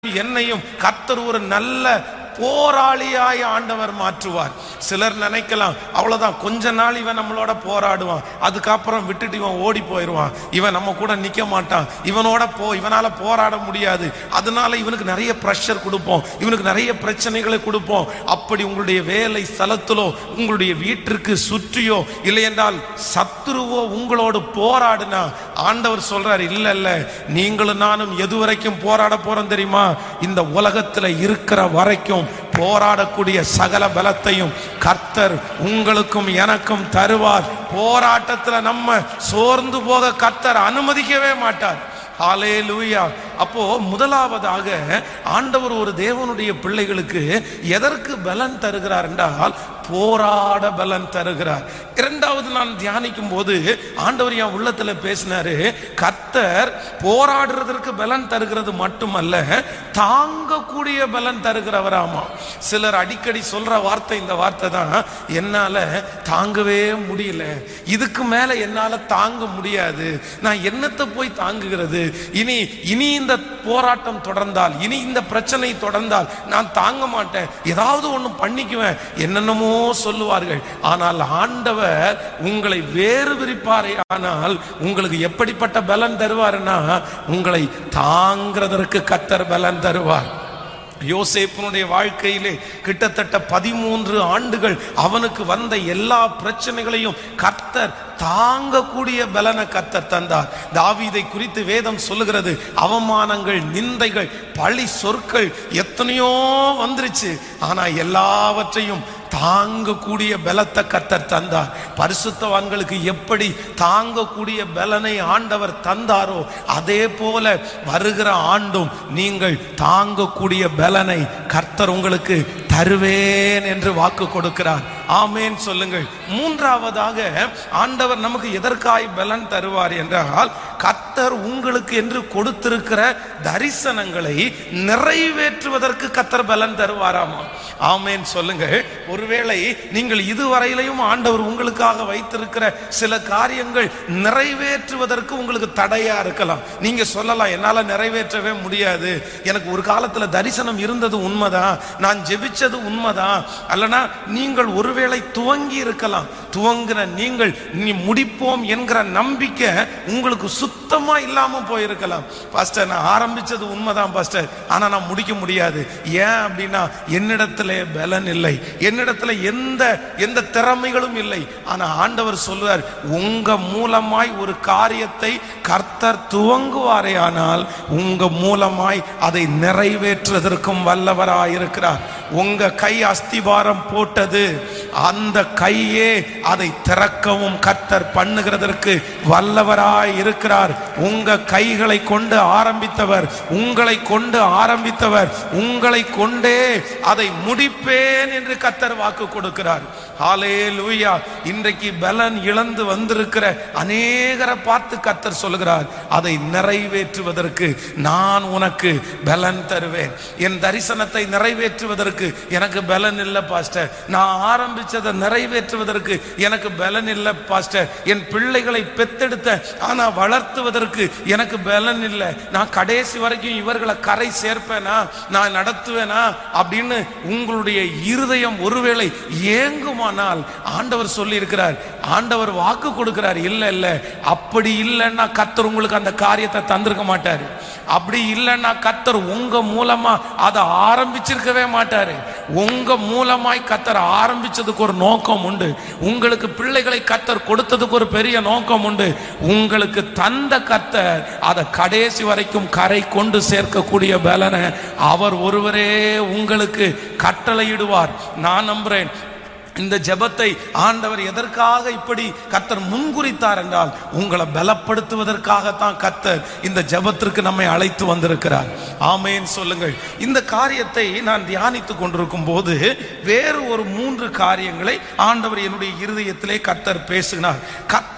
என்னையும் கர்த்தர் ஒரு நல்ல போராளியாய் ஆண்டவர் மாற்றுவார் சிலர் நினைக்கலாம் அவ்வளவுதான் கொஞ்ச நாள் இவன் நம்மளோட போராடுவான் அதுக்கப்புறம் விட்டுட்டு இவன் ஓடி போயிடுவான் இவன் நம்ம கூட நிக்க மாட்டான் இவனோட போ இவனால போராட முடியாது அதனால இவனுக்கு நிறைய ப்ரெஷர் கொடுப்போம் இவனுக்கு நிறைய பிரச்சனைகளை கொடுப்போம் அப்படி உங்களுடைய வேலை ஸ்தலத்திலோ உங்களுடைய வீட்டிற்கு சுற்றியோ இல்லை என்றால் சத்துருவோ உங்களோடு போராடுனா ஆண்டவர் சொல்றார் இல்ல இல்ல நீங்களும் நானும் எது வரைக்கும் போராட போறோம் தெரியுமா இந்த உலகத்துல இருக்கிற வரைக்கும் போராடக்கூடிய சகல பலத்தையும் கர்த்தர் உங்களுக்கும் எனக்கும் தருவார் போராட்டத்துல நம்ம சோர்ந்து போக கர்த்தர் அனுமதிக்கவே மாட்டார் ஹாலே லூயா அப்போ முதலாவதாக ஆண்டவர் ஒரு தேவனுடைய பிள்ளைகளுக்கு எதற்கு பலன் தருகிறார் என்றால் போராட பலன் தருகிறார் இரண்டாவது நான் தியானிக்கும் போது ஆண்டவர் என் உள்ளத்துல பேசினாரு கர்த்தர் போராடுறதற்கு பலன் தருகிறது மட்டுமல்ல தாங்கக்கூடிய பலன் தருகிறவராமா சிலர் அடிக்கடி சொல்ற வார்த்தை இந்த வார்த்தை தான் என்னால தாங்கவே முடியல இதுக்கு மேல என்னால தாங்க முடியாது நான் என்னத்தை போய் தாங்குகிறது இனி இனி இந்த போராட்டம் தொடர்ந்தால் இனி இந்த பிரச்சனை தொடர்ந்தால் நான் தாங்க மாட்டேன் ஏதாவது ஒண்ணு பண்ணிக்குவேன் என்னென்னமோ சொல்லுவார்கள் ஆனால் ஆண்டவர் உங்களை வேறு விரிப்பாரே ஆனால் உங்களுக்கு எப்படிப்பட்ட பலன் தருவாருன்னா உங்களை தாங்கிறதற்கு கத்தர் பலன் தருவார் யோசேப்பினுடைய வாழ்க்கையிலே கிட்டத்தட்ட பதிமூன்று ஆண்டுகள் அவனுக்கு வந்த எல்லா பிரச்சனைகளையும் கர்த்தர் தாங்கக்கூடிய பலனை கர்த்தர் தந்தார் தாவீதை குறித்து வேதம் சொல்லுகிறது அவமானங்கள் நிந்தைகள் பழி சொற்கள் எத்தனையோ வந்துருச்சு ஆனா எல்லாவற்றையும் தாங்கக்கூடிய பலத்தை கத்தர் தந்தார் பரிசுத்தவான்களுக்கு எப்படி தாங்கக்கூடிய பலனை ஆண்டவர் தந்தாரோ அதே போல வருகிற ஆண்டும் நீங்கள் தாங்கக்கூடிய பலனை கர்த்தர் உங்களுக்கு தருவேன் என்று வாக்கு கொடுக்கிறார் ஆமேன் சொல்லுங்கள் மூன்றாவதாக ஆண்டவர் நமக்கு எதற்காய் பலன் தருவார் என்றால் கர்த்தர் உங்களுக்கு என்று கொடுத்திருக்கிற தரிசனங்களை நிறைவேற்றுவதற்கு கர்த்தர் பலன் தருவாராமா ஆமேன் சொல்லுங்கள் ஒருவேளை நீங்கள் இதுவரையிலையும் ஆண்டவர் உங்களுக்காக வைத்திருக்கிற சில காரியங்கள் நிறைவேற்றுவதற்கு உங்களுக்கு தடையா இருக்கலாம் நீங்க சொல்லலாம் என்னால நிறைவேற்றவே முடியாது எனக்கு ஒரு காலத்துல தரிசனம் இருந்தது உண்மைதான் நான் ஜெபிச்சது உண்மைதான் அல்லனா நீங்கள் ஒருவேளை துவங்கி இருக்கலாம் துவங்கின நீங்கள் நீ முடிப்போம் என்கிற நம்பிக்கை உங்களுக்கு சுத்தமா இல்லாம போயிருக்கலாம் பாஸ்டர் நான் ஆரம்பிச்சது உண்மைதான் பாஸ்டர் ஆனா நான் முடிக்க முடியாது ஏன் அப்படின்னா என்னிடத்திலே பலன் இல்லை என்னிடத்துல எந்த எந்த திறமைகளும் இல்லை ஆனா ஆண்டவர் சொல்லுவார் உங்க மூலமாய் ஒரு காரியத்தை கர்த்தர் துவங்குவாரே ஆனால் உங்க மூலமாய் அதை நிறைவேற்றுவதற்கும் வல்லவராய் இருக்கிறார் உங்க கை அஸ்திபாரம் போட்டது அந்த கையே அதை திறக்கவும் கர்த்தர் பண்ணுகிறதற்கு வல்லவராய் இருக்கிறார் உங்க கைகளை கொண்டு ஆரம்பித்தவர் உங்களை கொண்டு ஆரம்பித்தவர் உங்களை கொண்டே அதை முடிப்பேன் என்று கர்த்தர் வாக்கு கொடுக்கிறார் ஹாலே லூயா இன்றைக்கு பலன் இழந்து வந்திருக்கிற அநேகரை பார்த்து கர்த்தர் சொல்கிறார் அதை நிறைவேற்றுவதற்கு நான் உனக்கு பலன் தருவேன் என் தரிசனத்தை நிறைவேற்றுவதற்கு எனக்கு பலன் இல்லை பாஸ்டர் நான் ஆரம்பிச்சதை நிறைவேற்றுவதற்கு எனக்கு பலன் இல்லை பாஸ்டர் என் பிள்ளைகளை பெத்தெடுத்த ஆனா வளர்த்துவதற்கு எனக்கு பலன் இல்லை நான் கடைசி வரைக்கும் இவர்களை கரை சேர்ப்பேனா நான் நடத்துவேனா அப்படின்னு உங்களுடைய இருதயம் ஒருவேளை ஏங்குமானால் ஆண்டவர் சொல்லி இருக்கிறார் ஆண்டவர் வாக்கு கொடுக்கிறார் இல்ல இல்ல அப்படி இல்லைன்னா கத்தர் உங்களுக்கு அந்த காரியத்தை தந்திருக்க மாட்டாரு அப்படி இல்லைன்னா கத்தர் உங்க மூலமா அதை ஆரம்பிச்சிருக்கவே மாட்டாரு உங்க மூலமாய் கத்தர் ஆரம்பிச்சதுக்கு ஒரு நோக்கம் உண்டு உங்களுக்கு பிள்ளைகளை கத்தர் கொடுத்ததுக்கு ஒரு பெரிய நோக்கம் உண்டு உங்களுக்கு தந்த கத்தர் அதை கடைசி வரைக்கும் கரை கொண்டு சேர்க்கக்கூடிய பலனை அவர் ஒருவரே உங்களுக்கு கட்டளையிடுவார் நான் நம்புறேன் இந்த ஜெபத்தை ஆண்டவர் எதற்காக இப்படி கத்தர் முன்குறித்தார் என்றால் உங்களை பலப்படுத்துவதற்காகத்தான் கத்தர் இந்த ஜெபத்திற்கு நம்மை அழைத்து வந்திருக்கிறார் ஆமேன் சொல்லுங்கள் இந்த காரியத்தை நான் தியானித்துக் கொண்டிருக்கும் போது வேறு ஒரு மூன்று காரியங்களை ஆண்டவர் என்னுடைய இருதயத்திலே கத்தர் பேசினார் கத்தர்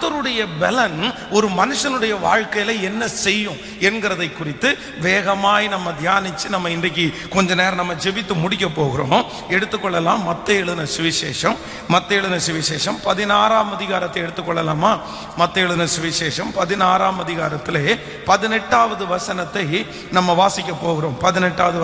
கர்த்தருடைய பலன் ஒரு மனுஷனுடைய வாழ்க்கையில என்ன செய்யும் என்கிறதை குறித்து வேகமாய் நம்ம தியானிச்சு நம்ம இன்றைக்கு கொஞ்ச நேரம் நம்ம ஜெபித்து முடிக்க போகிறோம் எடுத்துக்கொள்ளலாம் மத்த எழுதின சுவிசேஷம் மத்த எழுதின சுவிசேஷம் பதினாறாம் அதிகாரத்தை எடுத்துக்கொள்ளலாமா மத்த எழுதின சுவிசேஷம் பதினாறாம் அதிகாரத்திலே பதினெட்டாவது வசனத்தை நம்ம வாசிக்க போகிறோம் பதினெட்டாவது